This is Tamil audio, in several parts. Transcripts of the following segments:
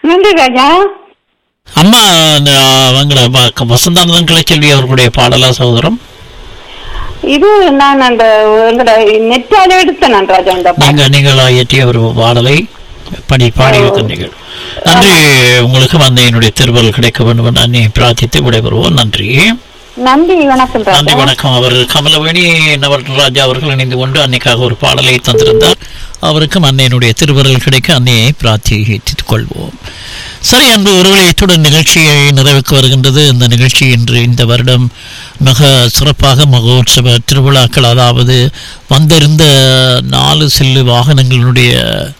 நன்றி ராஜா அம்மா அந்த அவங்கள வ- வசந்தானந்தன் கிளைச்செல்வி அவர்களுடைய பாடலா சகோதரம் இது நான் அந்த எங்கட நெட்டால எடுத்தேன் நான் ராஜா இந்த பாட்டு. நீங்க நீங்கள் இயற்றிய ஒரு பாடலை பணி பாடியிருக்கின்றீர்கள் நன்றி உங்களுக்கு வந்து என்னுடைய திருவள் கிடைக்க வேண்டும் என்று அன்னை பிரார்த்தித்து விடைபெறுவோம் நன்றி நன்றி வணக்கம் நன்றி ராஜா வணக்கம் அவர் கமலவேணி நவராஜா அவர்கள் இணைந்து கொண்டு அன்னைக்காக ஒரு பாடலை தந்திருந்தார் அவருக்கும் அன்னையினுடைய திருவருள் கிடைக்க அன்னையை பிரார்த்தித்துக் கொள்வோம் சரி அன்று ஒருவேளை இத்துடன் நிகழ்ச்சியை நிறைவுக்கு வருகின்றது இந்த நிகழ்ச்சி இன்று இந்த வருடம் மிக சிறப்பாக மகோத்சவ திருவிழாக்கள் அதாவது வந்திருந்த நாலு சில்லு வாகனங்களுடைய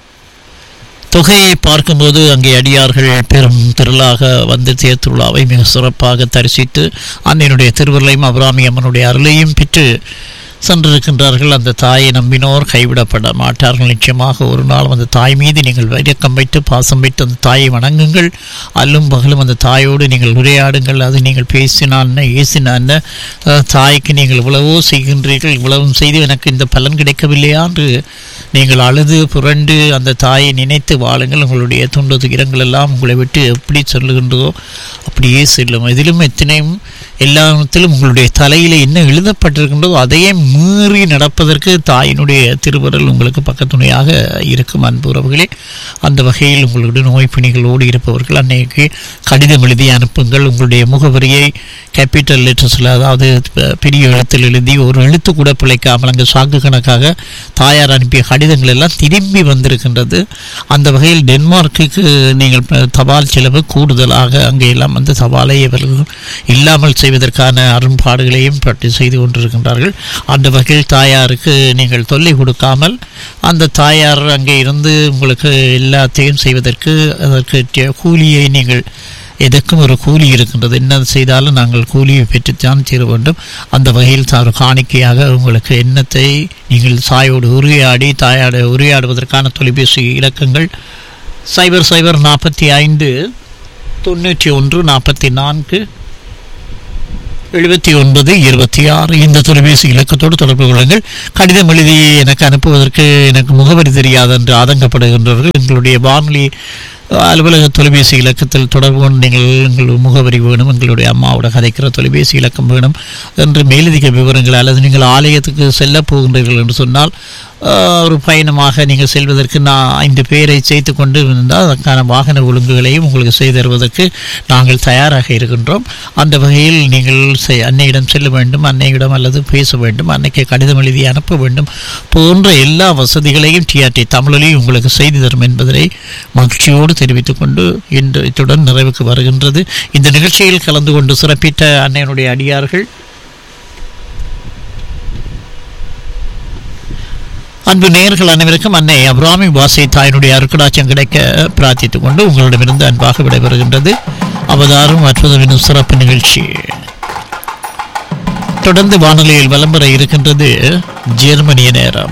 தொகையை பார்க்கும்போது அங்கே அடியார்கள் பெரும் திரளாக வந்து தேர்திருவிழாவை மிக சிறப்பாக தரிசித்து அன்னையினுடைய திருவருளையும் அபிராமி அம்மனுடைய அருளையும் பெற்று சென்றிருக்கின்றார்கள் அந்த தாயை நம்பினோர் கைவிடப்பட மாட்டார்கள் நிச்சயமாக ஒரு நாள் அந்த தாய் மீது நீங்கள் வைரக்கம் வைத்து பாசம் வைத்து அந்த தாயை வணங்குங்கள் அல்லும் பகலும் அந்த தாயோடு நீங்கள் உரையாடுங்கள் அது நீங்கள் பேசினான் ஏசினான் தாய்க்கு நீங்கள் இவ்வளவோ செய்கின்றீர்கள் இவ்வளவும் செய்து எனக்கு இந்த பலன் கிடைக்கவில்லையா என்று நீங்கள் அழுது புரண்டு அந்த தாயை நினைத்து வாழுங்கள் உங்களுடைய துன்ப துயரங்கள் எல்லாம் உங்களை விட்டு எப்படி சொல்லுகின்றதோ அப்படியே செல்லும் இதிலும் எத்தனையும் எல்லாத்திலும் உங்களுடைய தலையில் என்ன எழுதப்பட்டிருக்கின்றதோ அதையே மீறி நடப்பதற்கு தாயினுடைய திருவருள் உங்களுக்கு பக்கத்துணையாக இருக்கும் அன்பு உறவுகளே அந்த வகையில் உங்களுடைய நோய் பிணிகளோடு இருப்பவர்கள் அன்னைக்கு கடிதம் எழுதி அனுப்புங்கள் உங்களுடைய முகவரியை கேபிட்டல் லெட்டர்ஸில் அதாவது ப- பெரிய எழுத்தில் எழுதி ஒரு எழுத்து கூட பிழைக்காமல் அங்கே சாக்கு கணக்காக தாயார் அனுப்பிய கடிதங்கள் எல்லாம் திரும்பி வந்திருக்கின்றது அந்த வகையில் டென்மார்க்குக்கு நீங்கள் ப- தபால் செலவு கூடுதலாக அங்கே எல்லாம் வந்து தபாலை இவர்கள் இல்லாமல் செய்வதற்கான அரும்பாடுகளையும் பற்றி செய்து கொண்டிருக்கின்றார்கள் அந்த வகையில் தாயாருக்கு நீங்கள் தொல்லை கொடுக்காமல் அந்த தாயார் அங்கே இருந்து உங்களுக்கு எல்லாத்தையும் செய்வதற்கு அதற்கு தே- கூலியை நீங்கள் எதற்கும் ஒரு கூலி இருக்கின்றது என்ன செய்தாலும் நாங்கள் கூலியை பெற்றுத்தான் தீர வேண்டும் அந்த வகையில் தான் ஒரு காணிக்கையாக உங்களுக்கு எண்ணத்தை நீங்கள் சாயோடு உரையாடி தாயோடு உரையாடுவதற்கான தொலைபேசி இலக்கங்கள் சைபர் சைபர் நாற்பத்தி ஐந்து தொண்ணூற்றி ஒன்று நாற்பத்தி நான்கு எழுபத்தி ஒன்பது இருபத்தி ஆறு இந்த தொலைபேசி இலக்கத்தோடு தொடர்பு கொள்ளுங்கள் கடிதம் எழுதி எனக்கு அனுப்புவதற்கு எனக்கு முகவரி தெரியாது என்று ஆதங்கப்படுகின்றவர்கள் எங்களுடைய வானொலி அலுவலக தொலைபேசி இலக்கத்தில் தொடர்பு கொண்டு நீங்கள் எங்கள் முகவரி வேணும் எங்களுடைய அம்மாவோட கதைக்கிற தொலைபேசி இலக்கம் வேணும் என்று மேலதிக விவரங்கள் அல்லது நீங்கள் ஆலயத்துக்கு செல்ல போகின்றீர்கள் என்று சொன்னால் ஆஹ், ஒரு பயணமாக நீங்கள் செல்வதற்கு நான் ஐந்து பேரை சேர்த்து கொண்டு இருந்தால் அதற்கான வாகன ஒழுங்குகளையும் உங்களுக்கு செய்து தருவதற்கு நாங்கள் தயாராக இருக்கின்றோம் அந்த வகையில் நீங்கள் செ- அன்னையிடம் செல்ல வேண்டும் அன்னையிடம் அல்லது பேச வேண்டும் அன்னைக்கு கடிதம் எழுதி அனுப்ப வேண்டும் போன்ற எல்லா வசதிகளையும் டிஆர்டி தமிழொலி உங்களுக்கு செய்து தரும் என்பதை மகிழ்ச்சியோடு தெரிவித்துக் கொண்டு இன்று இத்துடன் நிறைவுக்கு வருகின்றது இந்த நிகழ்ச்சியில் கலந்து கொண்டு சிறப்பித்த அன்னையனுடைய அடியார்கள் அன்பு நேயர்கள் அனைவருக்கும் அன்னை அபிராமி வாசை தாயினுடைய அருக்கடாட்சியம் கிடைக்க பிரார்த்தித்துக் கொண்டு உங்களிடமிருந்து அன்பாக விடைபெறுகின்றது அவதாரம் அற்புதம் எனும் சிறப்பு நிகழ்ச்சி தொடர்ந்து வானொலியில் வலம் பெற இருக்கின்றது ஜெர்மனிய நேரம்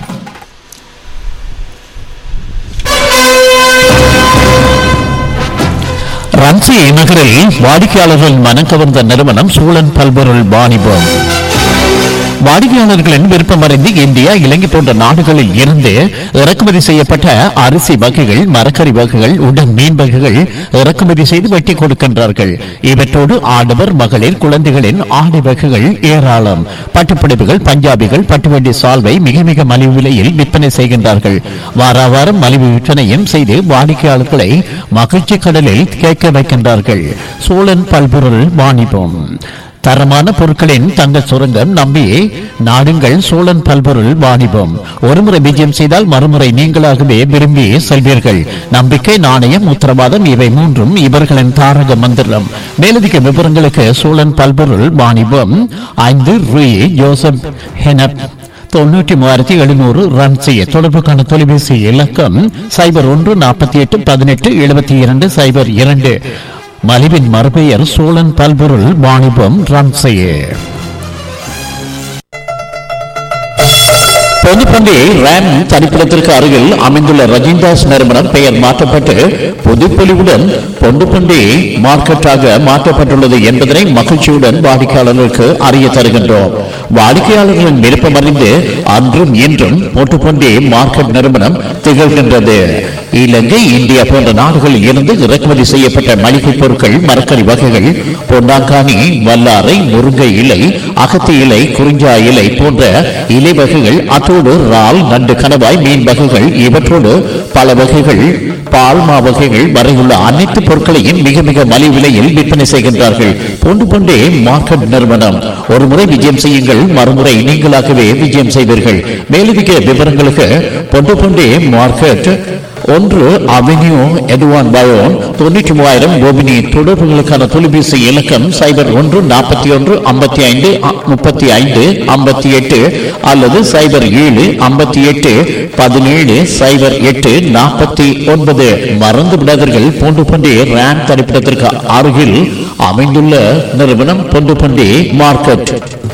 ரன்சி நகரில் வாடிக்கையாளர்கள் மனம் கவர்ந்த நிறுவனம் சூழன் பல்பொருள் வாணிபம் வாடிக்கையாளர்களின் விருப்பமறிந்து இந்தியா இலங்கை போன்ற நாடுகளில் இருந்து இறக்குமதி செய்யப்பட்ட அரிசி வகைகள் மரக்கறி வகைகள் உடன் மீன் வகைகள் இறக்குமதி செய்து வெட்டி கொடுக்கின்றார்கள் இவற்றோடு ஆடவர் மகளிர் குழந்தைகளின் ஆடை வகைகள் ஏராளம் பட்டுப்புடவைகள் பஞ்சாபிகள் பட்டுவண்டி சால்வை மிக மிக மலிவு விலையில் விற்பனை செய்கின்றார்கள் வார வாரம் மலிவு விற்பனையும் செய்து வாடிக்கையாளர்களை மகிழ்ச்சி கடலில் கேட்க வைக்கின்றார்கள் சோழன் பல்பொருள் வாணிபம் தரமான பொருட்களின் தங்க சுரங்கம் நம்பி நாடுங்கள் சோழன் பல்பொருள் வாணிபம் ஒருமுறை விஜயம் செய்தால் மறுமுறை நீங்களாகவே விரும்பி செல்வீர்கள் நம்பிக்கை நாணயம் உத்தரவாதம் இவை மூன்றும் இவர்களின் தாரக மந்திரம் மேலதிக விவரங்களுக்கு சோழன் பல்பொருள் வாணிபம் ஐந்து ரூ ஜோசப் ஹெனப் தொண்ணூற்றி மூவாயிரத்தி எழுநூறு ரன் செய்ய தொடர்புக்கான தொலைபேசி இலக்கம் சைபர் ஒன்று நாற்பத்தி எட்டு பதினெட்டு எழுபத்தி இரண்டு சைபர் இரண்டு மலிவின் மறுபெயர் சோழன் பல்பொருள் வாணிபம் ரன் செய்ய பொதுப்பண்டி ரேம் தனிப்பிடத்திற்கு அருகில் அமைந்துள்ள ரஜிந்தாஸ் நிறுவனம் பெயர் மாற்றப்பட்டு புதுப்பொலிவுடன் பொண்டுப்பண்டி மார்க்கெட்டாக மாற்றப்பட்டுள்ளது என்பதனை மகிழ்ச்சியுடன் வாடிக்கையாளர்களுக்கு அறிய தருகின்றோம் வாடிக்கையாளர்களின் விருப்பம் அறிந்து அன்றும் இன்றும் பொட்டுப்பண்டி மார்க்கெட் நிறுவனம் திகழ்கின்றது இலங்கை இந்தியா போன்ற நாடுகளில் இருந்து இறக்குமதி செய்யப்பட்ட மளிகை பொருட்கள் மரக்கறி வகைகள் பொன்னாங்கானி வல்லாரை முருங்கை இலை அகத்தி இலை குறிஞ்சா இலை போன்ற இலை வகைகள் அத்தோடு இறால் நண்டு கணவாய் மீன் வகைகள் இவற்றோடு பல வகைகள் பால்மா வகைகள் வரையுள்ள அனைத்து பொருட்களையும் மிக மிக மலிவு விலையில் விற்பனை செய்கின்றார்கள் பொண்டு பொண்டே மார்க்கெட் நிறுவனம் ஒரு முறை விஜயம் செய்யுங்கள் மறுமுறை நீங்களாகவே விஜயம் செய்வீர்கள் மேலதிக விவரங்களுக்கு பொண்டு பொண்டே மார்க்கெட் ஒன்று அவென்யூ எதுவான் பயோன் தொண்ணூற்றி மூவாயிரம் கோபினி தொடர்புகளுக்கான தொலைபேசி இலக்கம் சைபர் ஒன்று நாற்பத்தி ஒன்று ஐம்பத்தி ஐந்து முப்பத்தி ஐந்து ஐம்பத்தி எட்டு அல்லது சைபர் ஏழு ஐம்பத்தி எட்டு பதினேழு சைபர் எட்டு நாற்பத்தி ஒன்பது மறந்து விடாதீர்கள் பூண்டு பண்டி ரேம் தரிப்பிடத்திற்கு அருகில் அமைந்துள்ள நிறுவனம் பொண்டு பண்டி மார்க்கெட்